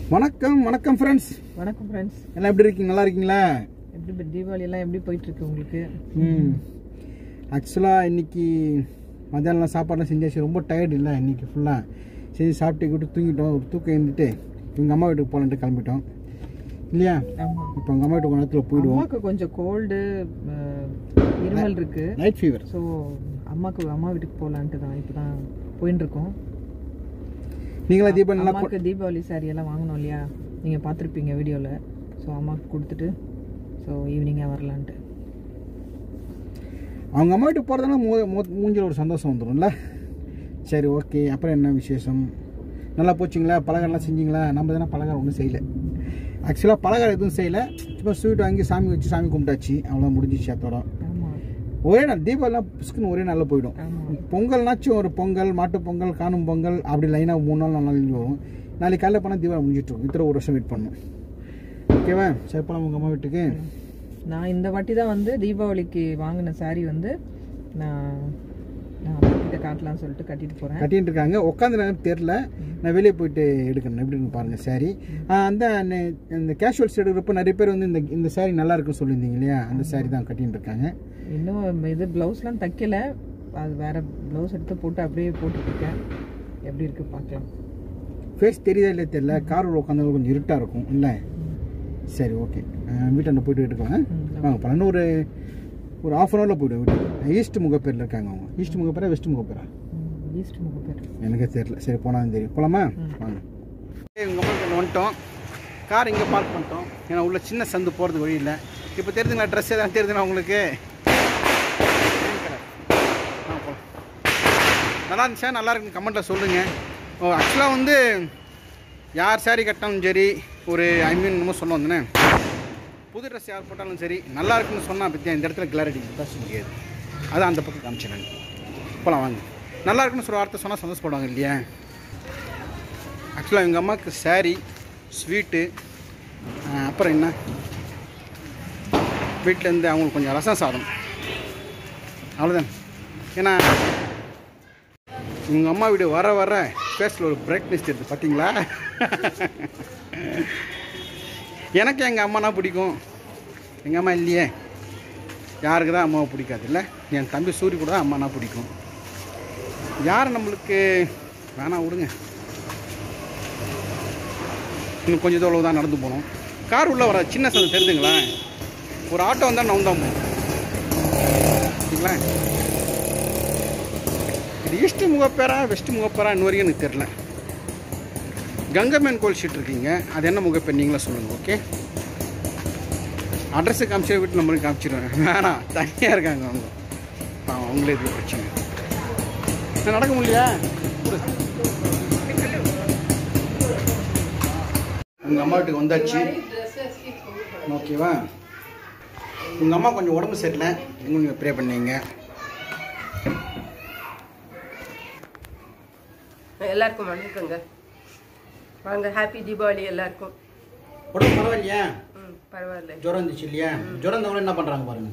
வணக்கம் வணக்கம் ஃப்ரெண்ட்ஸ் வணக்கம் ஃப்ரெண்ட்ஸ் எல்லாம் எப்படி இருக்கீங்க நல்லா இருக்கீங்களா எப்படி இப்போ தீபாவளி எல்லாம் எப்படி போயிட்டு இருக்கு உங்களுக்கு ம் ஆக்சுவலாக இன்னைக்கு மத்தியானம் சாப்பாடுலாம் செஞ்சாச்சு ரொம்ப டயர்டு இல்லை இன்னைக்கு ஃபுல்லாக சரி சாப்பிட்டு விட்டு தூங்கிட்டோம் ஒரு தூக்கம் இருந்துட்டு எங்கள் அம்மா வீட்டுக்கு போகலான்ட்டு கிளம்பிட்டோம் இல்லையா ஆமா இப்போ எங்கள் அம்மா வீட்டுக்கு கொஞ்ச நேரத்தில் போயிடுவோம் அம்மாவுக்கு கொஞ்சம் கோல்டு இருமல் இருக்கு நைட் ஃபீவர் ஸோ அம்மாக்கு அம்மா வீட்டுக்கு போகலான்ட்டு தான் இப்போ தான் போயின்னு இருக்கோம் நீங்களா தீபாவளி நல்லா கொ- அம்மாவுக்கு தீபாவளி சாரி எல்லாம் வாங்கணும் இல்லையா நீங்கள் பார்த்துருப்பீங்க வீடியோவில் ஸோ அம்மாவுக்கு கொடுத்துட்டு ஸோ ஈவினிங்காக வரலான்ட்டு அவங்க அம்மா வீட்டுக்கு போகிறதுனா மூ மூ- மூஞ்சில ஒரு சந்தோஷம் வந்துடும்ல சரி ஓகே அப்புறம் என்ன விசேஷம் நல்லா போச்சுங்களா பலகாரம்லாம் செஞ்சீங்களா நம்ம தானே பலகாரம் ஒன்றும் செய்யலை ஆக்சுவலாக பலகாரம் எதுவும் செய்யலை சும்மா ஸ்வீட் வாங்கி சாமி வச்சு சாமி கும்பிட்டாச்சு அவ்வளோ முடிஞ்சிச்சு அதோட ஆமாம் ஒரே நாள் தீபாவளிலாம் புஸ்க்குன்னு ஒரே நாளில் போயிடும் ஆமாம் பொங்கல்னாச்சும் ஒரு பொங்கல் மாட்டுப் பொங்கல் காணும் பொங்கல் அப்படி லைனாக மூணு நாள் நாலு நாள் வரும் நாளைக்கு காலையில் போனால் தீபாவளி முடிஞ்சிட்டு இருக்கும் இத்தனை ஒரு வருஷம் வெயிட் பண்ணணும் ஓகேவா சரி போகலாம் உங்கள் அம்மா வீட்டுக்கு நான் இந்த வாட்டி தான் வந்து தீபாவளிக்கு வாங்கின சாரி வந்து நான் நான் அம்மாக்கிட்ட காட்டலாம்னு சொல்லிட்டு கட்டிட்டு போகிறேன் கட்டிட்டு இருக்காங்க உட்காந்து தெரில நான் வெளியே போயிட்டு எடுக்கணும் எப்படின்னு பாருங்க சாரி அந்த நெ- இந்த கேஷுவல்ஸ் எடுக்கிறப்ப நிறைய பேர் வந்து இந்த இந்த சாரி நல்லா இருக்குன்னு சொல்லியிருந்தீங்க இல்லையா அந்த சாரி தான் கட்டிட்டு இருக்காங்க இன்னும் இது ப்ளவுஸ்லாம் தைக்கல அது வேற ப்ளவுஸ் எடுத்து போட்டு அப்படியே போட்டுருக்கேன் எப்படி இருக்கு பார்க்கலாம் ஃபேஸ் தெரியுதா இல்லையா தெரியல கார் உள்ள உட்காந்து கொஞ்சம் இருட்டாக இருக்கும் இல்லை சரி ஓகே வீட்டாண்ட போயிட்டு எடுக்கலாம் ம், வாங்க போகலாம் இன்னும் ஒரு ஒரு ஆஃப் அன் ஹவரில் போய்டும் வீட்டுக்கு ஈஸ்ட் முகப்பேரில் இருக்காங்க அவங்க ஈஸ்ட் முகப்பேரா வெஸ்ட் முகப்பேரா ஈஸ்ட் முக பேர் எனக்கே தெரியல சரி போனால் தெரியும் போகலாமா வாங்க உங்கள் அம்மா வீட்டில் வந்துட்டோம் கார் இங்கே பார்க் பண்ணிட்டோம் ஏன்னா உள்ள சின்ன சந்து போகிறதுக்கு வழி இல்லை இப்போ தெரியுதுங்களா ட்ரெஸ் எதாவது தெரியுதுங்களா உங்களுக்கு ஆ, போலாம். நல்லா இருந்துச்சா நல்லா இருக்குன்னு கமெண்ட்டில் சொல்லுங்கள் ஓ ஆக்சுவலாக வந்து யார் சாரி கட்டினாலும் சரி ஒரு ஐ மீன் என்னமோ சொல்ல வந்தேனே புது ட்ரெஸ் யார் போட்டாலும் சரி நல்லா இருக்குன்னு சொன்னால் பற்றி இந்த இடத்துல கிளாரிட்டி பேச முடியாது அதான் அந்த பக்கம் காமிச்சேன் நான் போகலாம் வாங்க நல்லா இருக்குன்னு சொல்ல வார்த்தை சொன்னால் சந்தோஷப்படுவாங்க இல்லையா ஆக்சுவலாக எங்கள் அம்மாவுக்கு saree ஸ்வீட்டு அப்புறம் என்ன வீட்டிலேருந்து அவங்களுக்கு கொஞ்சம் ரசம் சாதம் அவ்வளோதான் ஏன்னா உங்கள் அம்மா வீடு வர வர ஃபேஸில் ஒரு பிரைட்னஸ் தெரியுது பார்த்தீங்களா எனக்கு எங்கள் அம்மானா பிடிக்கும் எங்கள் அம்மா இல்லையே யாருக்கு தான் அம்மாவை பிடிக்காது இல்லை என் தம்பி சூரி கூட தான் அம்மானா பிடிக்கும் யார் நம்மளுக்கு வேணாம் விடுங்க இன்னும் கொஞ்சம் தூரம் தான் நடந்து போகணும் கார் உள்ளே வர சின்ன சந்து தெரிஞ்சுங்களா ஒரு ஆட்டோ வந்தால் நான் தான் போகும் சரிங்களா இது ஈஸ்ட் முகப்பேரா வெஸ்ட் முகப்பேரா இன்ன வரைக்கும் எனக்கு தெரில கங்கமேன் கோயில் ஷீட் இருக்கீங்க அது என்ன முகப்பேர் நீங்களே சொல்லுங்கள் ஓகே அட்ரஸை காமிச்சு வீட்டு நம்பருக்கு காமிச்சிடுவேன் வேணாம் தனியாக இருக்காங்க அவங்க பாவம், அவங்களே இது பிரச்சனை நான் நடக்க முடியலையா உங்கள் அம்மா வீட்டுக்கு வந்தாச்சு ஓகேவா உங்கள் அம்மா கொஞ்சம் உடம்பு சரியில்லை கொஞ்சம் ப்ரே பண்ணீங்க எல்லாருக்கும் வணக்கங்க வாங்க ஹாப்பி தீபாவளி எல்லாருக்கும் உடம்பு பரவாயில்லையா ம் பரவாயில்ல ஜுரம் இருந்துச்சு இல்லையா ஜுரம் இருந்தவங்க என்ன பண்ணுறாங்க பாருங்க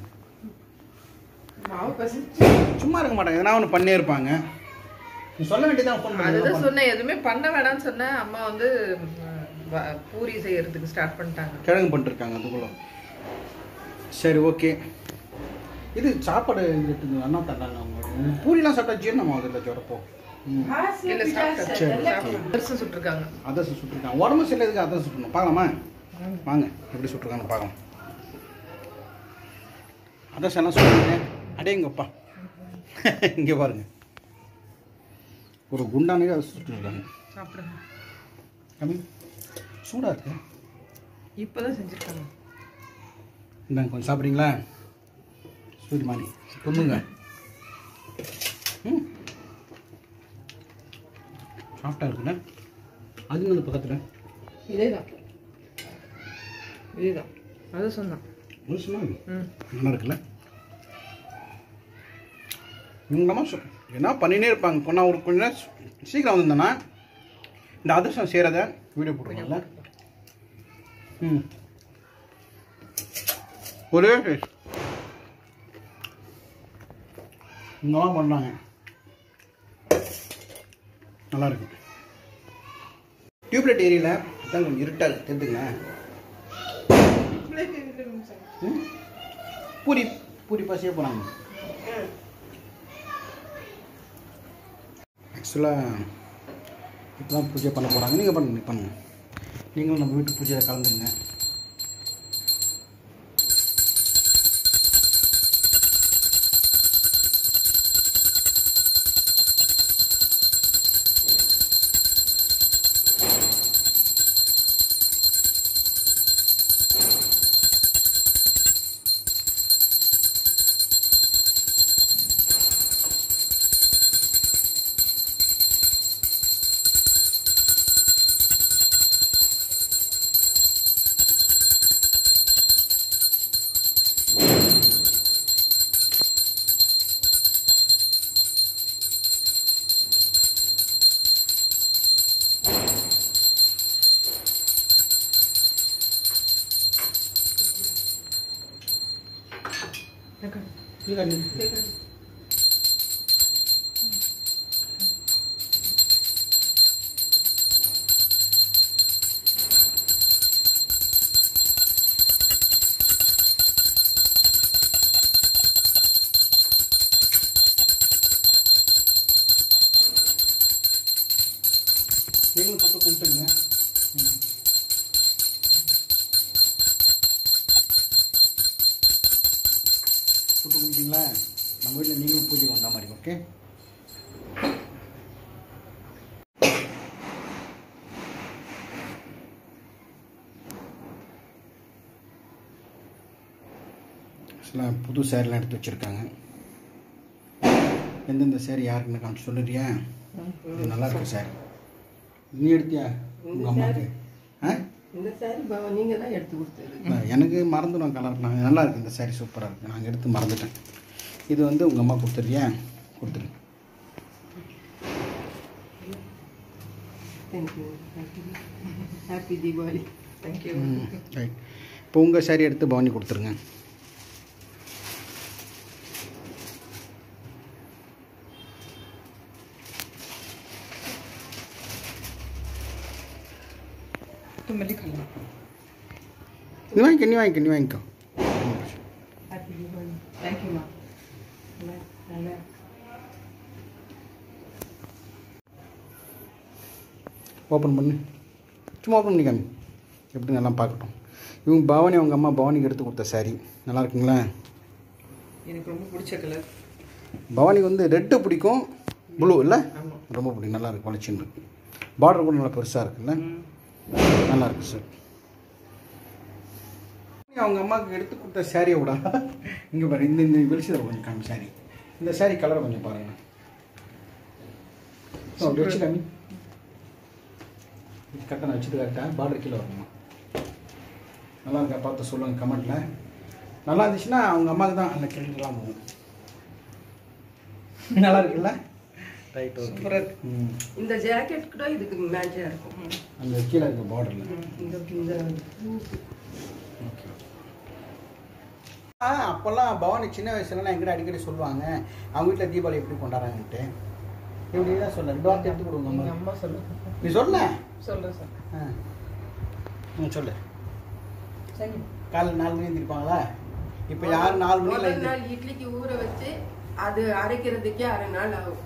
சும்மா இருக்க மாட்டாங்க எதனா ஒன்று பண்ணே இருப்பாங்க நீ சொல்ல வேண்டியதான் ஃபோன் அதுதான் பண்ணி சொன்னேன் எதுவுமே பண்ண வேணாம்னு சொன்னேன் அம்மா வந்து ம், வ- பூரி செய்யறதுக்கு ஸ்டார்ட் பண்ணிட்டாங்க கிழங்கு பண்ணிருக்காங்க அதுக்குள்ள சரி ஓகே இது சாப்பாடு எடுத்துங்க அண்ணா தந்தாங்க அவங்க பூரிலாம் சாப்பிட்டா ஜீரணம் ஆகுது இல்லை ஜுரப்போ ம் இல்ல சாப்பிட்டேன் சரி ஓகே பெருசு சுட்டிருக்காங்க அதை சுட்டுருக்காங்க உடம்பு சரியில்லைதுக்கு அதை சுட்டணும் பார்க்கலாமா வாங்க எப்படி சுட்டுருக்காங்க பார்க்கலாம் அதை எல்லாம் சொல்லுங்க அடேங்கப்பா இங்கே பாருங்க ஒரு குண்டானே அதை சுட்டுருக்காங்க சாப்பிடுங்க கம்மி சூடாக இருக்கு இப்பதான் செஞ்சிருக்காங்க இந்தாங்க கொஞ்சம் சாப்பிட்றீங்களா சூரி மாறி தொண்ணுங்க ம் சாஃப்டாக இருக்குல்ல அது இந்த பக்கத்தில் இதேதான் இதேதான் அது சொன்னான் ஒரு சொன்னாங்க ம் நல்லா இருக்குல்ல இவங்களாம சொ என்ன பண்ணினே இருப்பாங்க கொண்டா ஒரு கொஞ்ச நேரம் சீ- சீக்கிரம் வந்திருந்தேன்னா இந்த அதிர்ஷ்டம் செய்கிறத வீடியோ போட்டுருக்கோம்ல ம் ஒரே டேஸ்ட் இங்கெல்லாம் பண்ணாங்க நல்லா இருக்கு டியூப்லைட் ஏரியில் இதான் கொஞ்சம் இருட்டாக இருக்கு தெரிஞ்சுங்க ம்? பூரி பூரி பசியே போனாங்க ஆக்சுவலாக இப்போ தான் பூஜை பண்ண போகிறாங்க நீங்கள் பண்ணுங்க பண்ணுங்க நீங்களும் நம்ம வீட்டு பூஜையில் கலந்துங்க இல்லை நீங்களும் தொட்டு கும்பிட்டுங்க ம். தொட்டு கும்பிட்டீங்களா நம்ம வீட்டில் நீங்களும் பூஜை வந்த மாதிரி ஓகே ஆக்சுவலாக புது சேரீலாம் எடுத்து வச்சுருக்காங்க எந்தெந்த சேரீ யாருக்குன்னு காமிச்சு சொல்லுறியா இது நல்லா இருக்கு சார் நீ எடுத்தியா உங்கள் அம்மாவுக்கு ஆ இந்த சாரி பாவா நீங்க தான் எடுத்து கொடுத்தது இல்லை, எனக்கு மறந்துடும் கலர் நான் நல்லா இருக்கு இந்த saree சூப்பராக இருக்குது நான் எடுத்து மறந்துட்டேன் இது வந்து உங்கள் அம்மா கொடுத்துருக்கியா கொடுத்துரு thank you happy Deepavali thank you right இப்போ உங்கள் saree எடுத்து பவானி கொடுத்துருங்க तुम्हें लिखा लो நீ வாங்கிக்க நீ வாங்கிக்க நீ வாங்கிக்கோ ஹாப்பி தீபாவளி தேங்க்யூம்மா நல்லா ஓப்பன் பண்ணு சும்மா ஓப்பன் பண்ணி காமி எப்படின்னு எல்லாம் பார்க்கட்டும் இவங்க பவானி அவங்க அம்மா பவானிக்கு எடுத்து கொடுத்த saree நல்லா இருக்குங்களா எனக்கு ரொம்ப பிடிச்ச கலர் பவானிக்கு வந்து ரெட்டு பிடிக்கும் ப்ளூ இல்லை ஆமாம் ரொம்ப பிடிக்கும் நல்லா இருக்கு குழச்சின்னு இருக்கு பார்டர் கூட நல்லா பெருசாக இருக்குல்ல நல்லா இருக்கு சார் அவங்க அம்மாவுக்கு எடுத்து கொடுத்த சாரியை விட இங்கே பாரு இந்த இந்த வெளிச்சத்தில் கொஞ்சம் காமி சாரி இந்த சாரி கலரை கொஞ்சம் பாருங்க ஓ, அப்படி வச்சு காமி கரெக்டாக நான் வச்சுட்டு கரெக்டாக பார்டர் கீழே வரணுமா நல்லா இருக்கா பார்த்து சொல்லுங்கள் கமெண்ட்டில் நல்லா இருந்துச்சுன்னா அவங்க அம்மாவுக்கு தான் அந்த கிரெடிட்லாம் போகும் நல்லா இருக்குல்ல ரைட் ஓகே சூப்பராக இருக்கு ம் இந்த ஜாக்கெட் கூட இதுக்கு மேட்சாக இருக்கும் அந்த கீழே இருக்க பார்டரில் இந்த இந்த ஓகே அப்போல்லாம் பவானி சின்ன வயசுலலாம் என்கிட்ட அடிக்கடி சொல்லுவாங்க அவங்க வீட்டில் தீபாவளி எப்படி கொண்டாடுறாங்கன்ட்டு இப்படி தான் சொல்ல ரெண்டு வார்த்தை எடுத்து கொடுங்க எங்கள் அம்மா அம்மா சொல்லுங்க நீ சொல்ல சொல்கிறேன் சார் ஆ ம் சொல்லு சரி காலைல நாலு மணி எழுந்திருப்பாங்களா இப்போ யார் நாலு மணியில் முதல் எழுந்திரு நாள் இட்லிக்கு ஊற வச்சு அது அரைக்கிறதுக்கே அரை நாள் ஆகும்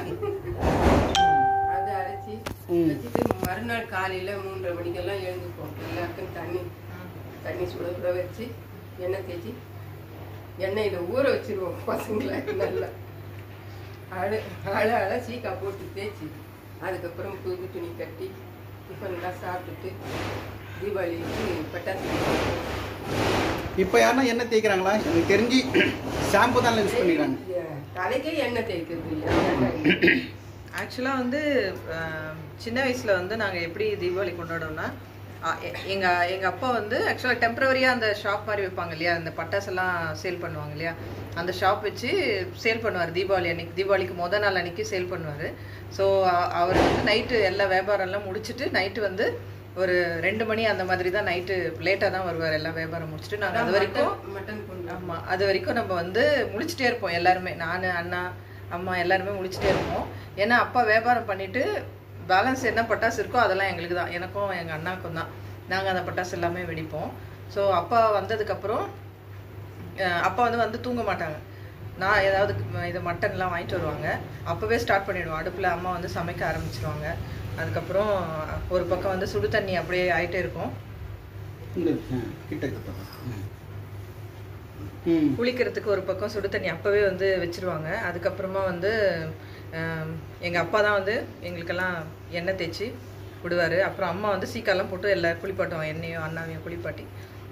அது அரைச்சி ம். வச்சுட்டு மறுநாள் காலையில மூன்றரை மணிக்கெல்லாம் எழுந்துப்போம் எல்லாருக்கும் தண்ணி தண்ணி சுட சுட வச்சு எண்ணெய் தேய்ச்சி எண்ணெயில ஊற வச்சிருவோம் பசங்களை நல்லா அழ அழ அழ சீக்கா போட்டு தேய்ச்சி அதுக்கப்புறம் புது துணி கட்டி டிஃபன்லாம் சாப்பிட்டுட்டு தீபாவளிக்கு பட்டாசு வெடிப்போம். இப்போ யாருன்னா என்ன தேய்க்கிறாங்களா எனக்கு தெரிஞ்சு ஷாம்பு தான் யூஸ் பண்ணிக்கிறாங்க தலைக்கே எண்ணெய் தேய்க்கிறது இல்லை ஆக்சுவலாக வந்து அஹ், சின்ன வயசில் வந்து நாங்கள் எப்படி தீபாவளி கொண்டாடுவோம்னா அஹ், எ- எங்க எங்க அப்பா வந்து ஆக்சுவலாக டெம்பரவரியாக அந்த ஷாப் மாதிரி வைப்பாங்க இல்லையா அந்த பட்டாசெல்லாம் சேல் பண்ணுவாங்க இல்லையா அந்த ஷாப் வச்சு சேல் பண்ணுவார் தீபாவளி அன்னைக்கு தீபாவளிக்கு முத நாள் அன்னைக்கு சேல் பண்ணுவார் ஸோ அவர் வந்து நைட்டு எல்லா வியாபாரம்லாம் முடிச்சுட்டு நைட்டு வந்து ஒரு ரெண்டு மணி அந்த மாதிரி தான் நைட்டு லேட்டாக தான் வருவார் எல்லா வியாபாரம் முடிச்சுட்டு நாங்கள் அது வரைக்கும் மட்டன் கொண்டு ஆமா அது வரைக்கும் நம்ம வந்து முழிச்சிட்டே இருப்போம் எல்லாருமே நான் அண்ணா அம்மா எல்லாருமே முழிச்சிட்டே இருப்போம் ஏன்னா அப்பா வியாபாரம் பண்ணிட்டு பேலன்ஸ் என்ன பட்டாசு இருக்கோ அதெல்லாம் எங்களுக்கு தான் எனக்கும் எங்கள் அண்ணாக்கும் தான் நாங்கள் அந்த பட்டாசு எல்லாமே வெடிப்போம் ஸோ அப்பா வந்ததுக்கப்புறம் அஹ் அப்பா வந்து வந்து தூங்க மாட்டாங்க நான் ஏதாவது க- இது மட்டன்லாம் வாங்கிட்டு வருவாங்க அப்போவே ஸ்டார்ட் பண்ணிடுவோம் அடுப்பில் அம்மா வந்து சமைக்க ஆரம்பிச்சிருவாங்க அதுக்கப்புறம் ஒரு பக்கம் வந்து சுடு தண்ணி அப்படியே ஆயிட்டே இருக்கும் இங்க இருக்கு. ஆ, கிட்ட இருக்கு பாப்பா. ம். ம் குளிக்கிறதுக்கு ஒரு பக்கம் சுடு தண்ணி அப்போவே வந்து வச்சிருவாங்க அதுக்கப்புறமா வந்து எங்கள் அப்பா தான் வந்து எங்களுக்கெல்லாம் எண்ணெய் தேய்ச்சி விடுவார் அப்புறம் அம்மா வந்து சீக்காலாம் போட்டு எல்லாம் குளிப்பாட்டுவாங்க எண்ணெயும் அண்ணாவையும் குளிப்பாட்டி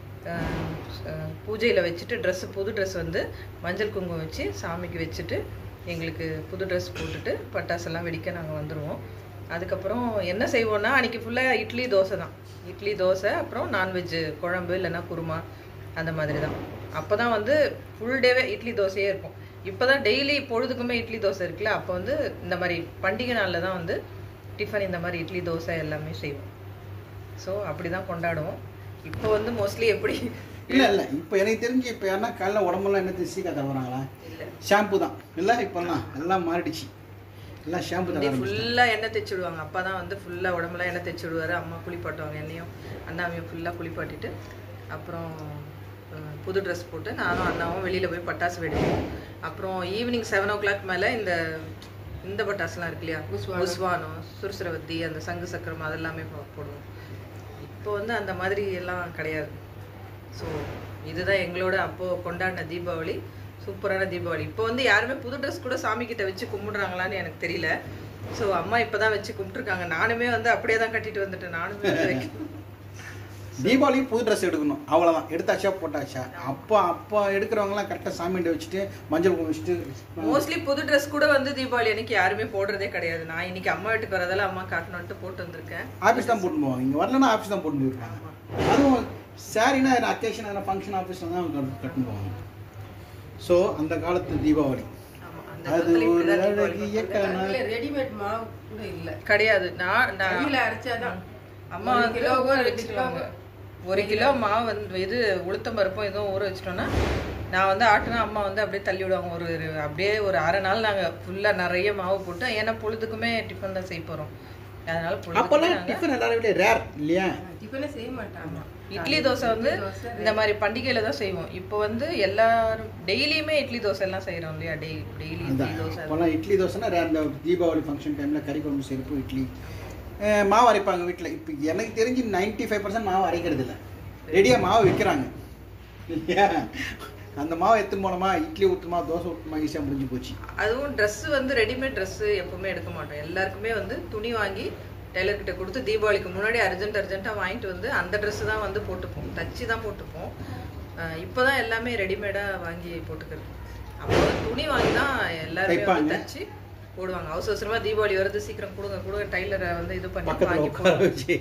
பூஜையில் வச்சுட்டு ட்ரெஸ்ஸு புது ட்ரெஸ் வந்து மஞ்சள் குங்குமம் வச்சு சாமிக்கு வச்சுட்டு எங்களுக்கு புது ட்ரெஸ் போட்டுட்டு பட்டாசெல்லாம் வெடிக்க நாங்கள் வந்துடுவோம் அதுக்கப்புறம் என்ன செய்வோம்னா அன்றைக்கி ஃபுல்லாக இட்லி தோசை தான் இட்லி தோசை அப்புறம் நான்வெஜ் குழம்பு இல்லைன்னா குருமா அந்த மாதிரி தான் அப்போ தான் வந்து ஃபுல் டேவே இட்லி தோசையே இருக்கும் இப்போ தான் டெய்லி பொழுதுக்குமே இட்லி தோசை இருக்குல்ல அப்போ வந்து இந்த மாதிரி பண்டிகை நாளில் தான் வந்து டிஃபன் இந்த மாதிரி இட்லி தோசை எல்லாமே செய்வோம் ஸோ அப்படி தான் கொண்டாடுவோம் இப்போ வந்து மோஸ்ட்லி எப்படி இல்லை இல்லை இப்போ எனக்கு தெரிஞ்சு இப்போ யாருன்னா காலைல உடம்பெல்லாம் என்ன சீக்கா தருவாங்களா இல்லை ஷாம்பு தான் இல்லை இப்போல்லாம் எல்லாம் மாறிடுச்சு எல்லாம் ஷாம்பு தர ஆரம்பிச்சு ஃபுல்லாக எண்ணெய் தேய்ச்சி விடுவாங்க அப்பா தான் வந்து ஃபுல்லாக உடம்புலாம் எண்ணெய் தேய்ச்சி விடுவார் அம்மா குளிப்பாட்டுவாங்க என்னையும் அண்ணாவையும் ஃபுல்லாக குளிப்பாட்டிட்டு அப்புறம் அஹ், புது ட்ரெஸ் போட்டு நானும் அண்ணாவும் வெளியில் போய் பட்டாசு வெடிப்போம் அப்புறம் ஈவினிங் செவன் ஓ கிளாக் மேலே இந்த இந்த பட்டாசுலாம் இருக்கு இல்லையா புஸ்வானம். புஸ்வானம் சுறுசுரவத்தி அந்த சங்கு சக்கரம் அதெல்லாமே போ- போடுவோம் இப்போ வந்து அந்த மாதிரி எல்லாம் கிடையாது ஸோ இதுதான் எங்களோட அப்போது கொண்டாடின தீபாவளி சூப்பரான தீபாவளி இப்போ வந்து யாருமே புது ட்ரெஸ் கூட சாமி கிட்ட வச்சு கும்பிடுறாங்களான்னு எனக்கு தெரியல ஸோ அம்மா இப்போ தான் வச்சு கும்பிட்டுருக்காங்க நானுமே வந்து அப்படியே தான் கட்டிட்டு வந்துட்டேன் நானுமே வந்து வைக்க- தீபாவளி புது ட்ரெஸ் எடுக்கணும் அவ்வளோதான் எடுத்தாச்சா போட்டாச்சா அப்போ அப்போ எடுக்கிறவங்கலாம் கரெக்டாக சாமிகிட்ட வச்சுட்டு மஞ்சள் குங்குமம் வச்சுட்டு மோஸ்ட்லி புது ட்ரெஸ் கூட வந்து தீபாவளி அன்னைக்கு யாருமே போடுறதே கிடையாது நான் இன்னைக்கு அம்மா வீட்டுக்கு வரதெல்லாம் அம்மா காட்டணும்ட்டு போட்டு வந்திருக்கேன் ஆஃபீஸ் தான் போட்டு போவாங்க இங்கே வரலன்னா ஆஃபீஸ் தான் போட்டு போயிருப்பாங்க அதுவும் சாரினா அக்கேஷன் எதனா ஃபங்க்ஷன் ஆஃபீஸில் தான் அவங்க கட்டுன்னு போவாங்க ஸோ அந்த காலத்து தீபாவளி ஆமா அந்த அது காலத்துல ஒரு இப்படிதான் தீபாவளி அழகிய அந்த கண காலத்துல ரெடிமேட் மாவு கூட இல்ல கிடையாது நான் நான் கையில அரைச்சாதான் அம்மா ஒரு வந்து கிலோ ஊற ரெண்டு வச்சுருவாங்க கிலோ. ஒரு கிலோ மாவு வந்து இது உளுத்தம் பருப்பும் எதுவும் ஊற வச்சிட்டோன்னா நான் வந்து ஆட்டினா அம்மா வந்து அப்படியே தள்ளி விடுவாங்க ஒரு ஒரு- அப்படியே ஒரு அரை நாள் நாங்கள் ஃபுல்லாக நிறைய மாவு போட்டு ஏன்னா பொழுதுக்குமே டிஃபன் தான் செய்ய போகிறோம் அதனால பொழுதுக்குமே அப்போல்லாம் நாங்க டிஃபன் எல்லாரும் விட ரேர் இல்லையா டிஃபனே செய்ய மாட்டாங்க இட்லி தோசை வந்து தோசை, இந்த மாதிரி பண்டிகையில தான் செய்வோம் இப்போ வந்து எல்லாரும் டெய்லியுமே இட்லி தோசை எல்லாம் செய்கிறோம் இல்லையா டெய் டெய்லி இட்லி அதான் தோசை அப்போல்லாம் இட்லி தோசைனா rare. இந்த தீபாவளி ஃபங்க்ஷன் டைமில் கறி குழம்பு செருப்பு இட்லி அஹ் மாவு அரைப்பாங்க வீட்டில் இப்போ எனக்கு தெரிஞ்சு 95% ஃபைவ் பர்சன்ட் மாவு அரைக்கிறது இல்லை ரெடியாக மாவு விற்கிறாங்க இல்லையா அந்த மாவு எத்தனை போனோமா இட்லி ஊற்றுமா தோசை ஊற்றுமா ஈஸியாக முடிஞ்சு போச்சு அதுவும் Dress வந்து ரெடிமேட் Dress எப்பவுமே எடுக்க மாட்டோம் எல்லாருக்குமே வந்து துணி வாங்கி டெய்லர் கிட்ட கொடுத்து தீபாவளிக்கு முன்னாடி அர்ஜென்ட் அர்ஜென்ட்டாக வாங்கிட்டு வந்து அந்த Dress தான் வந்து போட்டுப்போம் தச்சு தான் போட்டுப்போம் அஹ் இப்போதான் எல்லாமே ரெடிமேடாக வாங்கி போட்டுக்கிறது அப்போ வந்து துணி வாங்கி தான் எல்லாருமே வந்து தைப்பாங்க. தச்சு போடுவாங்க அவசர அவசரமா தீபாவளி வருது சீக்கிரம் கொடுங்க கொடுங்க டைலரை வந்து இது பண்ணி பக்கத்தில் வாங்கி உட்கார போடுவோம். வச்சு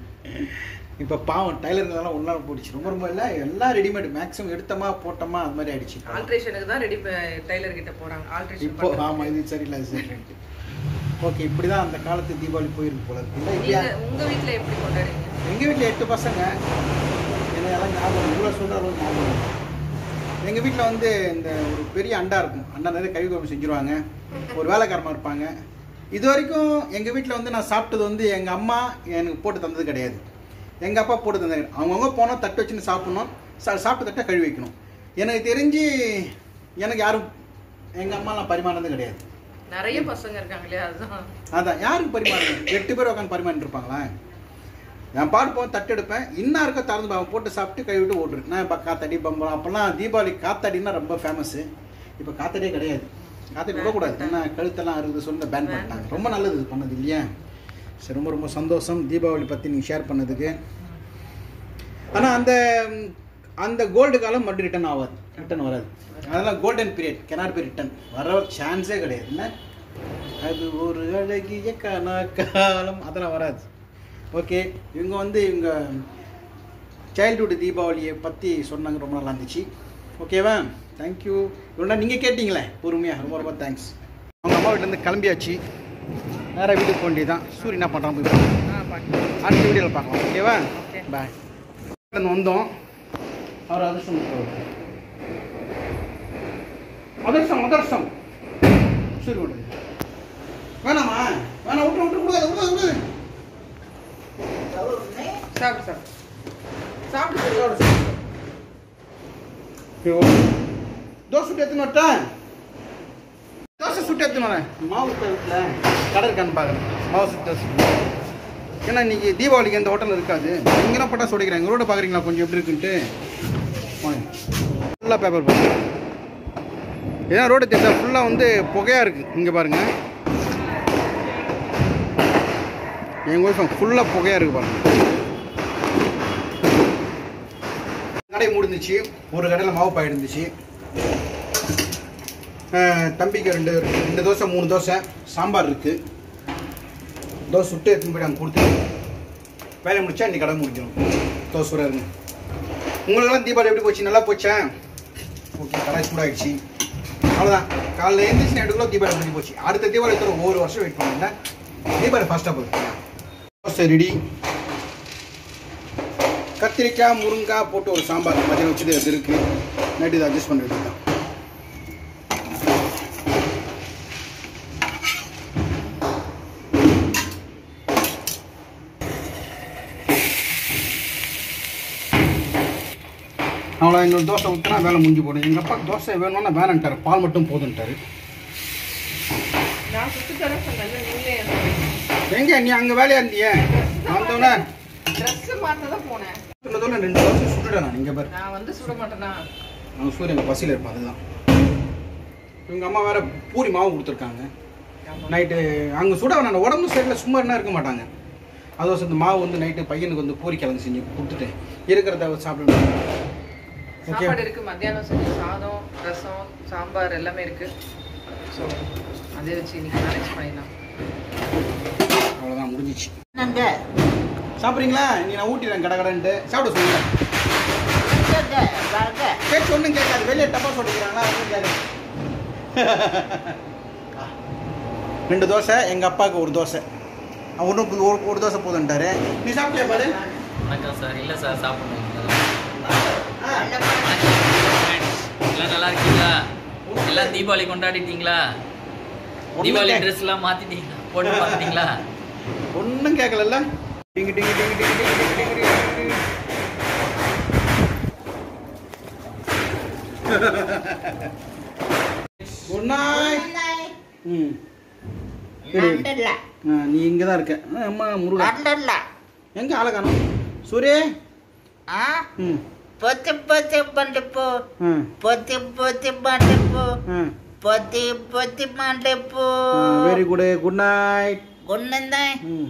இப்போ பாவம் டைலருங்கெல்லாம் ஒன்றா போயிடுச்சு ரொம்ப ரொம்ப இல்லை எல்லாம் ரெடிமேட் மேக்ஸிமம் எடுத்தோமா போட்டோமா அது மாதிரி ஆயிடுச்சு இப்போ. ஆல்ட்ரேஷனுக்கு தான் ரெடி டைலர் கிட்ட போறாங்க ஆல்ட்ரேஷன் இப்போ ஆமாம் இது சரியில்லை அது சரியில்லை ஓகே இப்படி தான் அந்த காலத்து தீபாவளி போயிருக்கு போல இருக்கு இல்லை இப்படியா நீங்க உங்க வீட்ல எப்படி கொண்டாடுறீங்க எங்கள் வீட்டில் எட்டு பசங்க எனக்கு எல்லாம் ஞாபகம் இவ்வளோ சொல்கிற அளவுக்கு ஞாபகம் இல்லை. எங்கள் வீட்டில் வந்து இந்த ஒரு பெரிய அண்டா இருக்கும் அண்டா நிறைய கறி குழம்பு செஞ்சுருவாங்க ஒரு வேலைக்காரமாக இருப்பாங்க இது வரைக்கும் எங்கள் வீட்டில் வந்து நான் சாப்பிட்டது வந்து எங்கள் அம்மா எனக்கு போட்டு தந்தது கிடையாது எங்கள் அப்பா போட்டு தந்தாங்க அவங்கவுங்க போனோம் தட்டு வச்சுன்னு சாப்பிட்ணும் சா சாப்பிட்ட தட்டை கழுவி வைக்கணும் எனக்கு தெரிஞ்சு எனக்கு யாரும் எங்கள் அம்மாலாம் பரிமாறினது கிடையாது நிறைய பசங்க இருக்காங்க இல்லையா அதுதான் அதான் யாருக்கு பரிமாறணும் எட்டு பேர் உட்காந்து பரிமாறிட்டு இருப்பாங்களா நான் பாடு போவேன் தட்டு எடுப்பேன் இன்னும் இருக்க திறந்து பாவம் போட்டு சாப்பிட்டு கழுவிட்டு ஓட்டுரு நான் இப்போ காத்தாடி பம்பரம் அப்போல்லாம் தீபாவளி காத்தாடின்னா ரொம்ப ஃபேமஸ்ஸு இப்போ காத்தாடியே கிடையாது காத்தாடி விடக்கூடாது ஏன்னா கழுத்தெல்லாம் இருக்குது சொல்லி பேன் பண்ணிட்டாங்க ரொம்ப நல்லது இது பண்ணது இல்லையா சரி ரொம்ப ரொம்ப சந்தோஷம் தீபாவளி பற்றி நீங்கள் ஷேர் பண்ணதுக்கு ஆனால் அந்த ம், அந்த கோல்டு காலம் மறுபடியும் ரிட்டர்ன் ஆகாது ரிட்டர்ன் வராது அதெல்லாம் golden period cannot be return வர சான்ஸே கிடையாது என்ன அது ஒரு அழகிய கனா காலம் அதெல்லாம் வராது ஓகே இவங்க வந்து இவங்க சைல்டுஹுட் தீபாவளியை பற்றி சொன்னாங்க ரொம்ப நல்லா இருந்துச்சு ஓகேவா தேங்க்யூ இவ்வளோ நீங்கள் கேட்டிங்களே பொறுமையாக ரொம்ப ரொம்ப தேங்க்ஸ் அவங்க அம்மா வீட்டிலேருந்து கிளம்பியாச்சு நேராக வீட்டுக்கு போக வேண்டியதான் சூரிய என்ன பண்ணுறான் போய் பார்க்கலாம். ஆ பாக்கலாம் அடுத்த வீடியோவில் பார்க்கலாம் ஓகேவா Okay. பாய் வந்தோம் அவர் அதிர்ஷ்டம் கொடுத்தாரு. அதிர்ஷ்டம் அதிர்ஷ்டம் சரி விடுங்க வேணாமா வேணாம் விட்டு விட்டு விடாது விடாது விடாது சாப்பிடு சாப்பிடு சாப்பிடு சாப்பிடு, சாப்பிடு. ஐயோ. தோசை சுட்டு எடுத்துன்னு வரட்டேன் தோசை சுட்டு எடுத்துன்னு வரேன் மாவு இப்போ வீட்டில் கடை இருக்கான்னு பார்க்குறேன் மாவு சுட்டு தோசை சுட்டு. ஏன்னா இன்னைக்கு தீபாவளிக்கு இந்த ஹோட்டலில் இருக்காது இங்கெல்லாம் பட்டாசு உடைக்கிறேன் எங்கள் ரோட பார்க்குறீங்களா கொஞ்சம் எப்படி இருக்குன்ட்டு ஃபுல்லாக பேப்பர் போட்டு ஏன்னா ரோடு தெரிஞ்சா ஃபுல்லாக வந்து புகையாக இருக்குது இங்கே பாருங்கள் எங்கள் ஒய்ஃப் ஃபுல்லாக புகையாக இருக்குது பாருங்கள் கடை முடிஞ்சிச்சு ஒரு கடையில் மாவு பாய் இருந்துச்சு அஹ், தம்பிக்கு ரெண்டு ரெண்டு தோசை மூணு தோசை சாம்பார் இருக்குது தோசை சுட்டு எடுத்துன்னு போய் அங்கே கொடுத்து வேலையை முடிச்சா இன்னைக்கு கடை முடிக்கணும் தோசை சுட இருங்க உங்களுக்கெல்லாம் தீபாவளி எப்படி போச்சு நல்லா போச்சா ஓகே கடை சூடாயிடுச்சு அவ்வளோதான் காலைல எழுந்திரிச்சு நைட்டுக்குள்ள தீபாவளி முடிஞ்சு போச்சு அடுத்த தீபாவளி தவிர ஒவ்வொரு வருஷம் வெயிட் பண்ணுங்க தீபாவளி ஃபஸ்ட்டாக போகுது தோசை ரெடி கத்திரிக்காய் முருங்காய் போட்டு ஒரு சாம்பார் மதியம் வச்சது அது இருக்கு நைட்டு இதை அட்ஜஸ்ட் பண்ண வேண்டியதுதான் அவ்வளோ எங்களுக்கு தோசை ஊற்றினா வேலை முடிஞ்சு போடும் எங்கள் அப்பா தோசை வேணும்னா வேணான்ட்டார் பால் மட்டும் போதுன்ட்டாரு நான் சுட்டு தரேன் சொன்னேன் நீங்களே எங்க நீ அங்கே வேலையா இருந்தியே வந்தோடனே ட்ரெஸ் மாற்ற தான் போனேன் சொன்னதோட ரெண்டு தோசை சுட்டுட்டேன் நான் இங்கே பாரு நான் வந்து சுட மாட்டேனா அவங்க சூரியன் பசியில் இருப்பான் அதுதான் இவங்க அம்மா வேற பூரி மாவு கொடுத்துருக்காங்க நைட்டு அங்கே சுட வேணாம் உடம்பு சரியில்லை சும்மா என்ன இருக்க மாட்டாங்க அதுவும் இந்த மாவு வந்து நைட்டு பையனுக்கு வந்து பூரி கிழங்கு செஞ்சு கொடுத்துட்டு இருக்கிறத சாப்பிடணும் ஓகே சாப்பாடு இருக்கு மத்தியானம் செஞ்ச சாதம் ரசம் சாம்பார் எல்லாமே இருக்கு ஸோ அதை வச்சு இன்னைக்கு மேனேஜ் பண்ணிடலாம் அவ்வளோதான் முடிஞ்சிச்சு சாப்பிட்றீங்களா நீ நான் ஊட்டிடுறேன் கடை கடைன்ட்டு சாப்பிட சொல்லுங்க கேட்டு ஒன்றும் கேட்காது வெளியே டப்பா சொல்லிக்கிறாங்களா ஒன்றும் கேட்காது ரெண்டு தோசை எங்கள் அப்பாவுக்கு ஒரு தோசை ஒன்று ஒரு ஒரு தோசை போதுன்ட்டாரு நீ சாப்பிட்டியா பாரு வணக்கம் சார் இல்லை சார் சாப்பிடணும் ஆ. எல்லாம் நல்லா இருக்கீங்களா எல்லாம் தீபாவளி கொண்டாடிட்டீங்களா ஒண்ணும் தீபாவளி கே- ட்ரெஸ் எல்லாம் மாத்திட்டீங்களா போட்டு பார்த்துட்டீங்களா ஒன்றும் கேட்கலல்ல டிங்கு டிங்கு டிங்கு டிங்கு டிங்கு டிங்கு டிங்கு டிங்கு டிங்கு. குட் நைட் ம் சரி. ஆ, நீ இங்கே தான் இருக்க ஆ, அம்மா முருகா எங்கே ஆளை காணோம் சூரிய ம் పొత్తి పొత్తి మండిపో ஆ పొత్తి పొత్తి మండిపో ஆ పొత్తి పొత్తి మండిపో வெரி குட் குட் நைட் గున్నందా ம்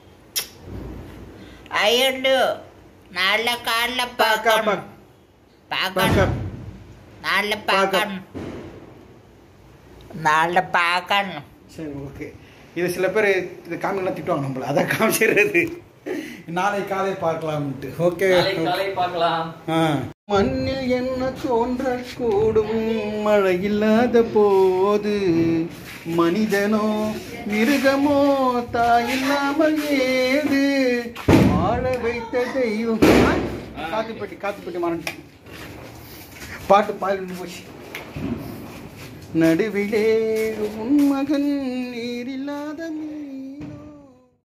అయ్యుండు నాళ్ళ కాళ్ళ பாக்கா పాకం பாக் పాకం பாக்கா నాళ్ళ పాకం నాళ్ళ పాకం சரி ஓகே இது சில பேர் இது காமிலாம் திட்டுவாங்க நம்மள அதான் காமிச்சிடுறது நாளை காலை பார்க்கலாம்ட்டு ஓகே நாளை காலை பார்க்கலாம் ஆ. மண்ணில் என்ன தோன்றக்கூடும் மழை இல்லாத போது மனிதனோ மிருகமோ தாயில்லாமல் ஏது வாழ வைத்த தெய்வம் காத்துப்பட்டி காத்துப்பட்டி மறந்து பாட்டு பாடி போச்சு நடுவிலே உன் மகன் நீரில்லாத மீ